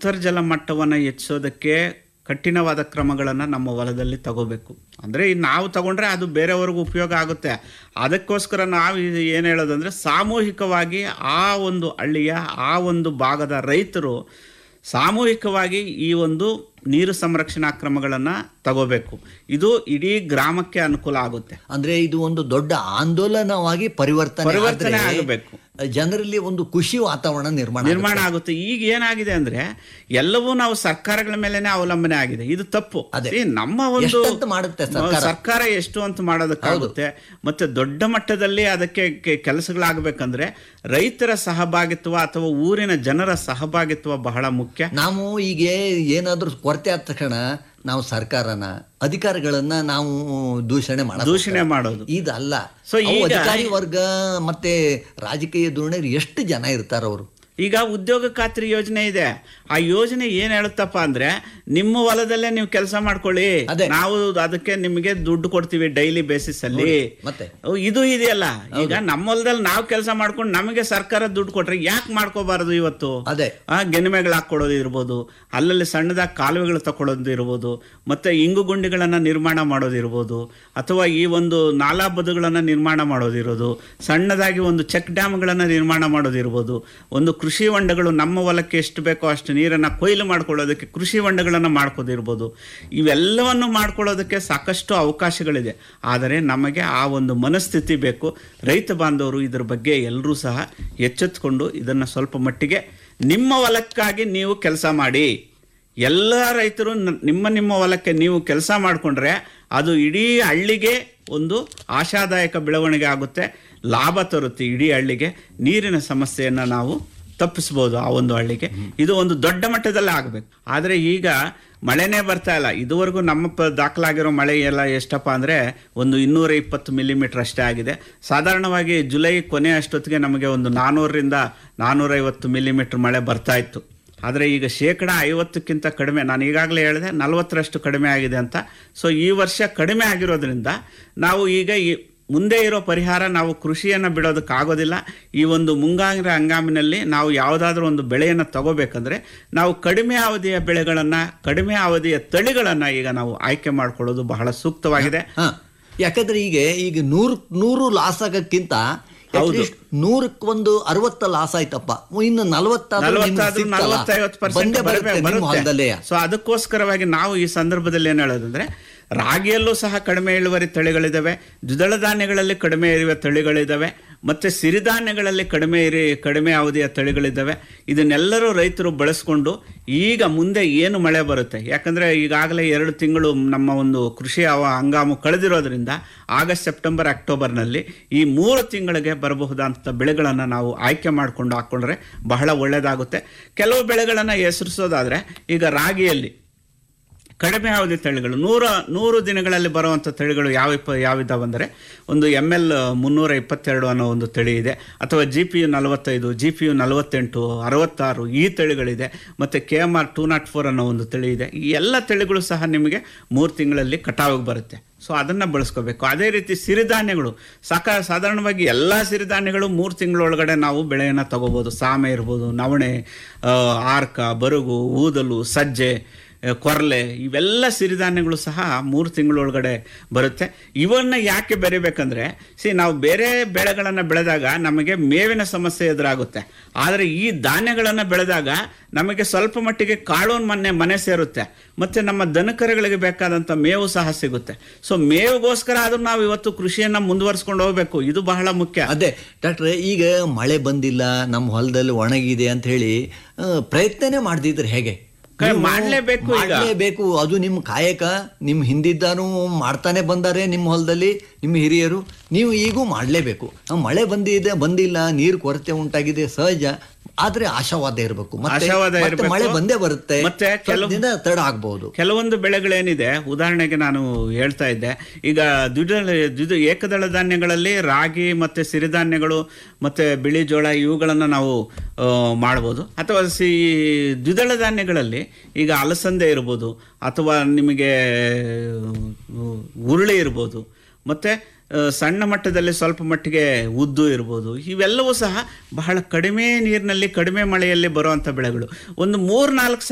ಅಂತರ್ಜಲ ಮಟ್ಟವನ್ನು ಹೆಚ್ಚಿಸೋದಕ್ಕೆ ಕಠಿಣವಾದ ಕ್ರಮಗಳನ್ನು ನಮ್ಮ ಹೊಲದಲ್ಲಿ ತಗೋಬೇಕು ಅಂದರೆ ನಾವು ತಗೊಂಡ್ರೆ ಅದು ಬೇರೆಯವ್ರಿಗೂ ಉಪಯೋಗ ಆಗುತ್ತೆ ಅದಕ್ಕೋಸ್ಕರ ನಾವು ಏನು ಹೇಳೋದಂದರೆ ಸಾಮೂಹಿಕವಾಗಿ ಆ ಒಂದು ಹಳ್ಳಿಯ ಆ ಒಂದು ಭಾಗದ ರೈತರು ಸಾಮೂಹಿಕವಾಗಿ ಈ ಒಂದು ನೀರು ಸಂರಕ್ಷಣಾ ಕ್ರಮಗಳನ್ನು ತಗೋಬೇಕು ಇದು ಇಡೀ ಗ್ರಾಮಕ್ಕೆ ಅನುಕೂಲ ಆಗುತ್ತೆ ಅಂದ್ರೆ ಇದು ಒಂದು ದೊಡ್ಡ ಆಂದೋಲನವಾಗಿ ಪರಿವರ್ತನೆ ಪರಿವರ್ತನೆ ಆದ್ರೆ ಆಗಬೇಕು. ಜನರಲ್ಲಿ ಒಂದು ಖುಷಿ ವಾತಾವರಣ ನಿರ್ಮಾಣ ನಿರ್ಮಾಣ ಆಗುತ್ತೆ ಈಗ ಏನಾಗಿದೆ ಅಂದ್ರೆ ಎಲ್ಲವೂ ನಾವು ಸರ್ಕಾರಗಳ ಮೇಲೆನೆ ಅವಲಂಬನೆ ಆಗಿದೆ ಇದು ತಪ್ಪು ಅದೇ. See, ನಮ್ಮ ಒಂದು ಎಷ್ಟಂತ ಮಾಡುತ್ತೆ ಸರ್ಕಾರ? ಸರ್ಕಾರ ಎಷ್ಟು ಅಂತ ಮಾಡೋದಕ್ಕಾಗುತ್ತೆ ಮತ್ತೆ ದೊಡ್ಡ ಮಟ್ಟದಲ್ಲಿ ಅದಕ್ಕೆ ಕೆ- ಕೆಲಸಗಳಾಗಬೇಕಂದ್ರೆ ರೈತರ ಸಹಭಾಗಿತ್ವ ಅಥವಾ ಊರಿನ ಜನರ ಸಹಭಾಗಿತ್ವ ಬಹಳ ಮುಖ್ಯ ನಾವು ಈಗ ಏನಾದ್ರೂ ಕೊರತೆ ಆದ ತಕ್ಷಣ ನಾವು ಸರ್ಕಾರನ ಅಧಿಕಾರಿಗಳನ್ನ ನಾವು ದೂಷಣೆ ಮಾಡ ದೂಷಣೆ ಮಾಡೋದು ಇದಲ್ಲ So ಅವು ಈಗ- ಅಧಿಕಾರಿ ವರ್ಗ ಮತ್ತೆ ರಾಜಕೀಯ ಧೋರಣೆ ಎಷ್ಟು ಜನ ಇರ್ತಾರ ಅವರು ಈಗ ಉದ್ಯೋಗ ಖಾತ್ರಿ ಯೋಜನೆ ಇದೆ ಆ ಯೋಜನೆ ಏನ್ ಹೇಳುತ್ತಪ್ಪ ಅಂದ್ರೆ ನಿಮ್ಮ ಹೊಲದಲ್ಲೇ ನೀವು ಕೆಲಸ ಮಾಡ್ಕೊಳ್ಳಿ ಅದೇ. ನಾವು ಅದಕ್ಕೆ ನಿಮಗೆ ದುಡ್ಡು ಕೊಡ್ತೀವಿ ಡೈಲಿ ಬೇಸಿಸ್ ಅಲ್ಲಿ ಮತ್ತೆ ಅವ್ ಇದು ಇದೆಯಲ್ಲ ಈಗ ನಮ್ಮ ಹೊಲದಲ್ಲಿ ನಾವು ಕೆಲಸ ಮಾಡ್ಕೊಂಡು ನಮಗೆ ಸರ್ಕಾರ ದುಡ್ಡು ಕೊಟ್ರೆ ಯಾಕೆ ಮಾಡ್ಕೋಬಾರದು ಇವತ್ತು ಅದೇ ಆ ಗೆನಿಮೆಗಳು ಹಾಕೊಡೋದು ಇರ್ಬೋದು ಅಲ್ಲಲ್ಲಿ ಸಣ್ಣದಾಗಿ ಕಾಲುವೆಗಳು ತಗೊಳ್ಳೋದು ಇರ್ಬೋದು ಮತ್ತೆ ಇಂಗು ಗುಂಡಿಗಳನ್ನ ನಿರ್ಮಾಣ ಮಾಡೋದಿರ್ಬೋದು ಅಥವಾ ಈ ಒಂದು ನಾಲಾ ಬದುಗಳನ್ನ ನಿರ್ಮಾಣ ಮಾಡೋದಿರೋದು ಸಣ್ಣದಾಗಿ ಒಂದು ಚೆಕ್ ಡ್ಯಾಮ್ಗಳನ್ನ ನಿರ್ಮಾಣ ಮಾಡೋದಿರ್ಬೋದು ಒಂದು ಕೃಷಿ ಹೊಂಡಗಳು ನಮ್ಮ ಹೊಲಕ್ಕೆ ಎಷ್ಟು ಬೇಕೋ ಅಷ್ಟು ನೀರನ್ನ ಕೊಯ್ಲು ಮಾಡ್ಕೊಳ್ಳೋದಕ್ಕೆ ಕೃಷಿ ಹೊಂಡಗಳನ್ನ ಮಾಡ್ಕೋದಿರ್ಬೋದು ಇವೆಲ್ಲವನ್ನು ಮಾಡ್ಕೊಳ್ಳೋದಕ್ಕೆ ಸಾಕಷ್ಟು ಅವಕಾಶಗಳಿದೆ ಆದರೆ ನಮಗೆ ಆ ಒಂದು ಮನಸ್ಥಿತಿ ಬೇಕು ರೈತ ಬಾಂಧವರು ಇದ್ರ ಬಗ್ಗೆ ಎಲ್ಲರೂ ಸಹ ಎಚ್ಚೆತ್ಕೊಂಡು ಇದನ್ನು ಸ್ವಲ್ಪ ಮಟ್ಟಿಗೆ ನಿಮ್ಮ ಹೊಲಕ್ಕಾಗಿ ನೀವು ಕೆಲಸ ಮಾಡಿ ಎಲ್ಲ ರೈತರು ನ- ನಿಮ್ಮ ನಿಮ್ಮ ಹೊಲಕ್ಕೆ ನೀವು ಕೆಲಸ ಮಾಡಿಕೊಂಡ್ರೆ ಅದು ಇಡೀ ಹಳ್ಳಿಗೆ ಒಂದು ಆಶಾದಾಯಕ ಬೆಳವಣಿಗೆ ಆಗುತ್ತೆ ಲಾಭ ತರುತ್ತೆ ಇಡೀ ಹಳ್ಳಿಗೆ ನೀರಿನ ಸಮಸ್ಯೆಯನ್ನು ನಾವು ತಪ್ಪಿಸ್ಬೋದು ಆ ಒಂದು ಹಳ್ಳಿಗೆ ಇದು ಒಂದು ದೊಡ್ಡ ಮಟ್ಟದಲ್ಲಿ ಆಗಬೇಕು ಆದರೆ ಈಗ ಮಳೆನೇ ಬರ್ತಾ ಇಲ್ಲ ಇದುವರೆಗೂ ನಮ್ಮ ಪ ದಾಖಲಾಗಿರೋ ಮಳೆ ಎಲ್ಲ ಎಷ್ಟಪ್ಪ ಅಂದರೆ ಒಂದು ಇನ್ನೂರ ಇಪ್ಪತ್ತು ಮಿಲಿಮೀಟರ್ ಅಷ್ಟೇ ಆಗಿದೆ ಸಾಧಾರಣವಾಗಿ ಜುಲೈ ಕೊನೆ ಅಷ್ಟೊತ್ತಿಗೆ ನಮಗೆ ಒಂದು ನಾನ್ನೂರರಿಂದ ನಾನ್ನೂರೈವತ್ತು ಮಿಲಿಮೀಟರ್ ಮಳೆ ಬರ್ತಾ ಇತ್ತು ಆದರೆ ಈಗ ಶೇಕಡ ಐವತ್ತಕ್ಕಿಂತ ಕಡಿಮೆ ನಾನು ಈಗಾಗಲೇ ಹೇಳಿದೆ ನಲವತ್ತರಷ್ಟು ಕಡಿಮೆ ಆಗಿದೆ ಅಂತ ಸೊ ಈ ವರ್ಷ ಕಡಿಮೆ ಆಗಿರೋದ್ರಿಂದ ನಾವು ಈಗ ಈ ಮುಂದೆ ಇರೋ ಪರಿಹಾರ ನಾವು ಕೃಷಿಯನ್ನು ಬಿಡೋದಕ್ಕಾಗೋದಿಲ್ಲ ಈ ಒಂದು ಮುಂಗಾರ ಹಂಗಾಮಿನಲ್ಲಿ ನಾವು ಯಾವುದಾದ್ರೂ ಒಂದು ಬೆಳೆಯನ್ನು ತಗೋಬೇಕಂದ್ರೆ ನಾವು ಕಡಿಮೆ ಅವಧಿಯ ಬೆಳೆಗಳನ್ನು ಕಡಿಮೆ ಅವಧಿಯ ತಳಿಗಳನ್ನು ಈಗ ನಾವು ಆಯ್ಕೆ ಮಾಡ್ಕೊಳ್ಳೋದು ಬಹಳ ಸೂಕ್ತವಾಗಿದೆ ಹ ಯಾಕಂದ್ರೆ ಈಗ ಈಗ ನೂರು ನೂರು ಲಾಸ್ ಆಗಕ್ಕಿಂತ ಅಟ್ಲೀಸ್ಟ್ ನೂರಕ್ಕೊಂದು ಅರವತ್ತ ಲಾಸ್ ಆಯ್ತಪ್ಪ ಇನ್ನು ನಲವತ್ತಾದ್ರೂ ನಿಮ್ಗೆ ನಲವತ್ತಾದ್ರೂ ಸಿಕ್ತಲ್ಲ. ನಲವತ್ತೈವತ್ತು ಬಂದೇ ಪರ್ಸೆಂಟ್ ಬರುತ್ತೆ ನಿಮ್ಮ ಹೊಲದಲ್ಲೇ ಸೊ ಅದಕ್ಕೋಸ್ಕರವಾಗಿ ನಾವು ಈ ಸಂದರ್ಭದಲ್ಲಿ ಏನು ಹೇಳೋದಂದ್ರೆ ರಾಗಿಯಲ್ಲೂ ಸಹ ಕಡಿಮೆ ಇಳುವರಿ ತಳಿಗಳಿದ್ದಾವೆ ದ್ವಿದಳ ಧಾನ್ಯಗಳಲ್ಲಿ ಕಡಿಮೆ ಇರುವ ತಳಿಗಳಿದ್ದಾವೆ ಮತ್ತೆ ಸಿರಿಧಾನ್ಯಗಳಲ್ಲಿ ಕಡಿಮೆ ಇರಿ ಕಡಿಮೆ ಅವಧಿಯ ತಳಿಗಳಿದ್ದಾವೆ ಇದನ್ನೆಲ್ಲರೂ ರೈತರು ಬಳಸ್ಕೊಂಡು ಈಗ ಮುಂದೆ ಏನು ಮಳೆ ಬರುತ್ತೆ ಯಾಕಂದ್ರೆ ಈಗಾಗಲೇ ಎರಡು ತಿಂಗಳು ನಮ್ಮ ಒಂದು ಕೃಷಿ ಅವ ಹಂಗಾಮು ಕಳೆದಿರೋದ್ರಿಂದ ಆಗಸ್ಟ್ ಸೆಪ್ಟೆಂಬರ್ ಅಕ್ಟೋಬರ್ನಲ್ಲಿ ಈ ಮೂರು ತಿಂಗಳಿಗೆ ಬರಬಹುದಂಥ ಬೆಳೆಗಳನ್ನು ನಾವು ಆಯ್ಕೆ ಮಾಡಿಕೊಂಡು ಹಾಕ್ಕೊಂಡ್ರೆ ಬಹಳ ಒಳ್ಳೆಯದಾಗುತ್ತೆ ಕೆಲವು ಬೆಳೆಗಳನ್ನು ಹೆಸರಿಸೋದಾದ್ರೆ ಈಗ ರಾಗಿಯಲ್ಲಿ ಕಡಿಮೆ ಅವಧಿ ತಳಿಗಳು ನೂರ ನೂರು ದಿನಗಳಲ್ಲಿ ಬರುವಂಥ ತಳಿಗಳು ಯಾವ ಯಾವಿದ್ದಾವಂದರೆ ಒಂದು ಎಮ್ ಎಲ್ ಮುನ್ನೂರ ಇಪ್ಪತ್ತೆರಡು ಅನ್ನೋ ಒಂದು ತಳಿ ಇದೆ ಅಥವಾ ಜಿ ಪಿ ಯು ನಲವತ್ತೈದು ಜಿ ಪಿ ಯು ನಲವತ್ತೆಂಟು ಅರವತ್ತಾರು ಈ ತಳಿಗಳಿದೆ ಮತ್ತು K M R two nought four ಅನ್ನೋ ಒಂದು ತಳಿ ಇದೆ ಈ ಎಲ್ಲ ತಳಿಗಳು ಸಹ ನಿಮಗೆ ಮೂರು ತಿಂಗಳಲ್ಲಿ ಕಟಾವಿಗೆ ಬರುತ್ತೆ ಸೊ ಅದನ್ನು ಬಳಸ್ಕೋಬೇಕು ಅದೇ ರೀತಿ ಸಿರಿಧಾನ್ಯಗಳು ಸಾಕ ಸಾಧಾರಣವಾಗಿ ಎಲ್ಲ ಸಿರಿಧಾನ್ಯಗಳು ಮೂರು ತಿಂಗಳೊಳಗಡೆ ನಾವು ಬೆಳೆಯನ್ನು ತಗೋಬೋದು ಸಾಮೆ ಇರ್ಬೋದು ನವಣೆ ಆ, ಆರ್ಕ ಬರುಗು ಊದಲು ಸಜ್ಜೆ ಆ, ಕೊರಲೆ ಇವೆಲ್ಲ ಸಿರಿಧಾನ್ಯಗಳು ಸಹ ಮೂರು ತಿಂಗಳೊಳಗಡೆ ಬರುತ್ತೆ ಇವನ್ನ ಯಾಕೆ ಬೆರಿಬೇಕಂದ್ರೆ ಸಿ ನಾವು ಬೇರೆ ಬೆಳೆಗಳನ್ನು ಬೆಳೆದಾಗ ನಮಗೆ ಮೇವಿನ ಸಮಸ್ಯೆ ಎದುರಾಗುತ್ತೆ ಆದರೆ ಈ ಧಾನ್ಯಗಳನ್ನು ಬೆಳೆದಾಗ ನಮಗೆ ಸ್ವಲ್ಪ ಮಟ್ಟಿಗೆ ಕಾಳು ಮನೆ ಮನೆ ಸೇರುತ್ತೆ ಮತ್ತೆ ನಮ್ಮ ದನಕರುಗಳಿಗೆ ಬೇಕಾದಂಥ ಮೇವು ಸಹ ಸಿಗುತ್ತೆ ಸೊ ಮೇವಿಗೋಸ್ಕರ ಆದ್ರೂ ನಾವು ಇವತ್ತು ಕೃಷಿಯನ್ನ ಮುಂದುವರಿಸ್ಕೊಂಡು ಹೋಗ್ಬೇಕು ಇದು ಬಹಳ ಮುಖ್ಯ ಅದೇ ಡಾಕ್ಟ್ರೆ ಈಗ ಮಳೆ ಬಂದಿಲ್ಲ ನಮ್ಮ ಹೊಲದಲ್ಲಿ ಒಣಗಿದೆ ಅಂತ ಹೇಳಿ ಆ, ಪ್ರಯತ್ನನೇ ಮಾಡ್ದಿದ್ರೆ ಹೇಗೆ ಕ- ನೀವು ಮಾಡ್ಲೇಬೇಕು ಈಗ. ಮಾಡ್ಲೇಬೇಕು ಅದು ನಿಮ್ಮ ಕಾಯಕ ನಿಮ್ಮ ಹಿಂದಿದ್ದಾನು ಮಾಡ್ತಾನೆ ಬಂದಾರೆ ನಿಮ್ಮ ಹೊಲದಲ್ಲಿ ನಿಮ್ಮ ಹಿರಿಯರು ನೀವು ಈಗೂ ಮಾಡಲೇಬೇಕು ಮಳೆ ಬಂದಿದೆ ಬಂದಿಲ್ಲ ನೀರು ಕೊರತೆ ಉಂಟಾಗಿದೆ ಸಹಜ ಆದ್ರೆ ಆಶಾವಾದ ಇರಬೇಕು ಮತ್ತೆ ಆಶಾವಾದ ಮತ್ತೆ ಇರ್ಬೇಕು. ಮಳೆ ಬಂದೇ ಬರುತ್ತೆ ಮತ್ತೆ ಸ್ವಲ್ಪ ಕೆಲವು- ದಿನ ತಡ ಆಗ್ಬಹುದು ಕೆಲವೊಂದು ಬೆಳೆಗಳೇನಿದೆ ಉದಾಹರಣೆಗೆ ನಾನು ಹೇಳ್ತಾ ಇದ್ದೆ ಈಗ ದ್ವಿದಳ ದ್ವಿದ ಏಕದಳ ಧಾನ್ಯಗಳಲ್ಲಿ ರಾಗಿ ಮತ್ತೆ ಸಿರಿಧಾನ್ಯಗಳು ಮತ್ತೆ ಬಿಳಿ ಜೋಳ ಇವುಗಳನ್ನು ನಾವು ಆ, ಮಾಡ್ಬೋದು ಅಥವಾ ಸಿ ದ್ವಿದಳ ಧಾನ್ಯಗಳಲ್ಲಿ ಈಗ ಅಲಸಂದೆ ಇರ್ಬೋದು ಅಥವಾ ನಿಮಗೆ ಆ, ಉರುಳಿ ಇರ್ಬೋದು ಮತ್ತೆ ಆ, ಸಣ್ಣ ಮಟ್ಟದಲ್ಲಿ ಸ್ವಲ್ಪ ಮಟ್ಟಿಗೆ ಉದ್ದು ಇರ್ಬೋದು ಇವೆಲ್ಲವೂ ಸಹ ಬಹಳ ಕಡಿಮೆ ನೀರಿನಲ್ಲಿ ಕಡಿಮೆ ಮಳೆಯಲ್ಲಿ ಬರುವಂಥ ಬೆಳೆಗಳು ಒಂದು ಮೂರು ನಾಲ್ಕು